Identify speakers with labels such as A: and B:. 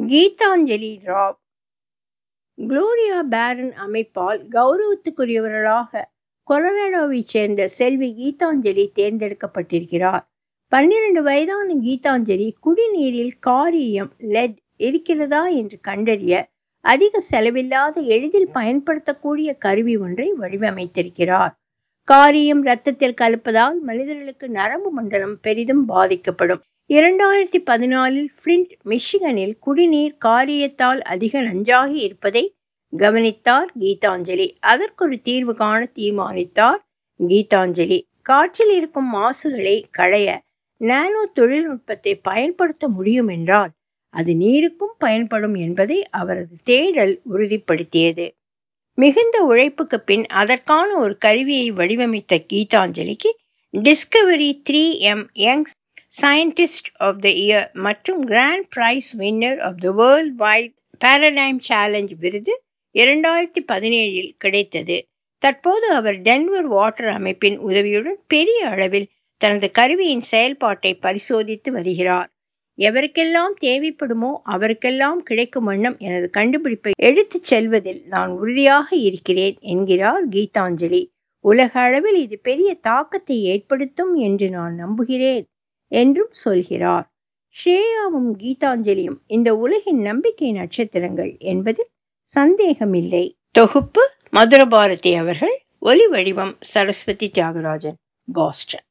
A: Gitanjali Rao Gloria பேரன் அமைப்பால் கௌரவத்துக்குரியவர்களாக கொலராடோவைச் சேர்ந்த செல்வி கீதாஞ்சலி தேர்ந்தெடுக்கப்பட்டிருக்கிறார் பன்னிரண்டு வயதான கீதாஞ்சலி குடிநீரில் காரீயம் லெட் இருக்கிறதா என்று கண்டறிய அதிக செலவில்லாத எளிதில் பயன்படுத்தக்கூடிய கருவி ஒன்றை வடிவமைத்திருக்கிறார் காரியம் இரத்தத்தில் கலப்பதால் மனிதர்களுக்கு நரம்பு மண்டலம் பெரிதும் பாதிக்கப்படும் இரண்டாயிரத்தி பதினாலில் பிளின்ட் மிஷிகனில் குடிநீர் காரியத்தால் அதிக நஞ்சாகி இருப்பதை கவனித்தார் கீதாஞ்சலி அதற்கொரு தீர்வு காண தீர்மானித்தார் கீதாஞ்சலி காற்றில் இருக்கும் மாசுகளை களைய நானோ தொழில்நுட்பத்தை பயன்படுத்த முடியும் என்றால் அது நீருக்கும் பயன்படும் என்பதை அவரது தேடல் உறுதிப்படுத்தியது மிகுந்த உழைப்புக்கு பின் அதற்கான ஒரு கருவியை வடிவமைத்த கீதாஞ்சலிக்கு Discovery three M young scientist of the year மற்றும் grand prize winner of the world wide paradigm challenge விருது இரண்டாயிரத்தி பதினேழில் கிடைத்தது தற்போது அவர் டென்வர் வாட்டர் அமைப்பின் உதவியுடன் பெரிய அளவில் தனது கருவியின் செயல்பாட்டை பரிசோதித்து வருகிறார் எவருக்கெல்லாம் தேவைப்படுமோ அவருக்கெல்லாம் கிடைக்கும் வண்ணம் எனது கண்டுபிடிப்பை எடுத்துச் செல்வதில் நான் உறுதியாக இருக்கிறேன் என்கிறார் கீதாஞ்சலி உலக அளவில் இது பெரிய தாக்கத்தை ஏற்படுத்தும் என்று நான் நம்புகிறேன் என்றும் சொல்கிறார் ஸ்ரேயாவும் கீதாஞ்சலியும் இந்த உலகின் நம்பிக்கை நட்சத்திரங்கள் என்பதில் சந்தேகமில்லை தொகுப்பு மதுரபாரதி அவர்கள் ஒலி வடிவம் சரஸ்வதி தியாகராஜன் பாஸ்டன்